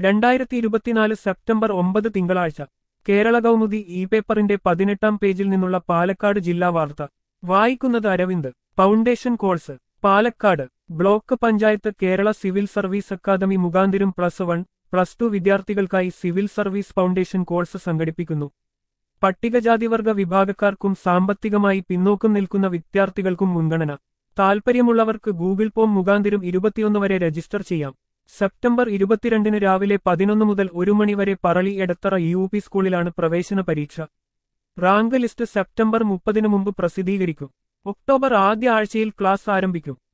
രണ്ടായിരത്തി ഇരുപത്തിനാല് സെപ്റ്റംബർ ഒമ്പത് തിങ്കളാഴ്ച കേരള കൗമുദി ഇ പേപ്പറിന്റെ പതിനെട്ടാം പേജിൽ നിന്നുള്ള പാലക്കാട് ജില്ലാ വാർത്ത വായിക്കുന്നത് Aravind foundation course Palakkad block panchayat Kerala civil service academy മുഖാന്തിരം പ്ലസ് വൺ പ്ലസ് ടു വിദ്യാർത്ഥികൾക്കായി സിവിൽ സർവീസ് ഫൗണ്ടേഷൻ കോഴ്സ് സംഘടിപ്പിക്കുന്നു പട്ടികജാതിവർഗ വിഭാഗക്കാർക്കും സാമ്പത്തികമായി പിന്നോക്കം നിൽക്കുന്ന വിദ്യാർത്ഥികൾക്കും മുൻഗണന താൽപ്പര്യമുള്ളവർക്ക് ഗൂഗിൾ ഫോം മുഖാന്തിരം ഇരുപത്തിയൊന്ന് വരെ രജിസ്റ്റർ ചെയ്യാം സെപ്റ്റംബർ ഇരുപത്തിരണ്ടിന് രാവിലെ പതിനൊന്ന് മുതൽ ഒരു മണിവരെ പറളി എടത്തറ യു പി സ്കൂളിലാണ് പ്രവേശന പരീക്ഷ റാങ്ക് ലിസ്റ്റ് സെപ്റ്റംബർ മുപ്പതിനു മുമ്പ് പ്രസിദ്ധീകരിക്കും ഒക്ടോബർ ആദ്യ ആഴ്ചയിൽ ക്ലാസ് ആരംഭിക്കും